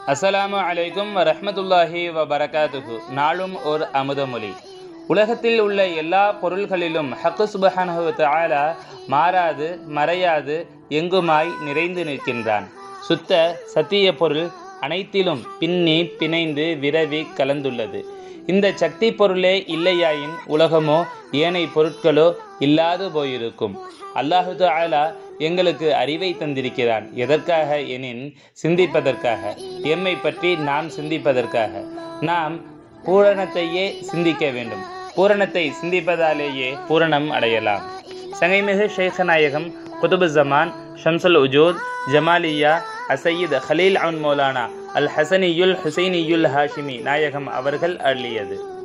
அஸ்ஸலாமு அலைக்கும் வரஹ்மத்துல்லாஹி வபரகாத்துஹு நாளும் ஓர் அமுதமொழி உலகத்தில் உள்ள எல்லா பொருள்களிலும் ஹக்கு சுபஹானஹு வ தஆலா மாறாது மறையாது எங்குமாய் நிறைந்து நிற்கின்றான் சுத்த சத்திய பொருள் அனைத்திலும் பின்னி பிணைந்து விரவி கலந்துள்ளது இந்த சக்தி பொருளே இல்லையாயின் உலகமோ ஏனை பொருட்களோ இல்லாது போயிருக்கும் அல்லாஹு தஆலா எங்களுக்கு அறிவை தந்திருக்கிறான் எதற்காக எனின் சிந்திப்பதற்காக எம்மை பற்றி நாம் சிந்திப்பதற்காக நாம் பூரணத்தையே சிந்திக்க வேண்டும் பூரணத்தை சிந்திப்பதாலேயே பூரணம் அடையலாம் சங்கைமிகு ஷேഖநாயகம் குதுபு ஜமான் ஷம்சுல் உஜூத் ஜமாலியா அசையீத் ஹலீல் அவுன் மௌலானா அல் ஹசனியுல் ஹுசைனியுல் ஹாஷிமி நாயகம் அவர்கள் அள்ளியது